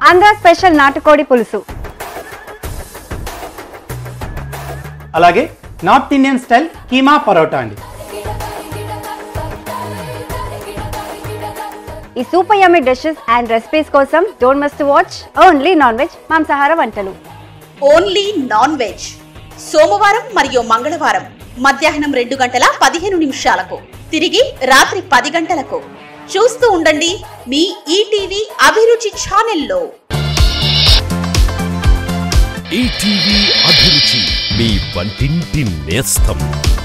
Andhra special నాటుకోడి పులుసు అలాగే north Indian style keema parotta అండి ఈ super yummy dishes and recipes కోసం don't must watch only non veg మాంసాహార వంటలు ఓన్లీ నాన్ వెజ్ సోమవారం మరియు మంగళవారం మధ్యాహ్నం రెండు గంటల పదిహేను నిమిషాలకు తిరిగి రాత్రి పది గంటలకు చూస్తూ ఉండండి మీ ఈటీవీ అభిరుచి ఛానల్లో ఈటీవీ అభిరుచి మీ వంటింటి నేస్తం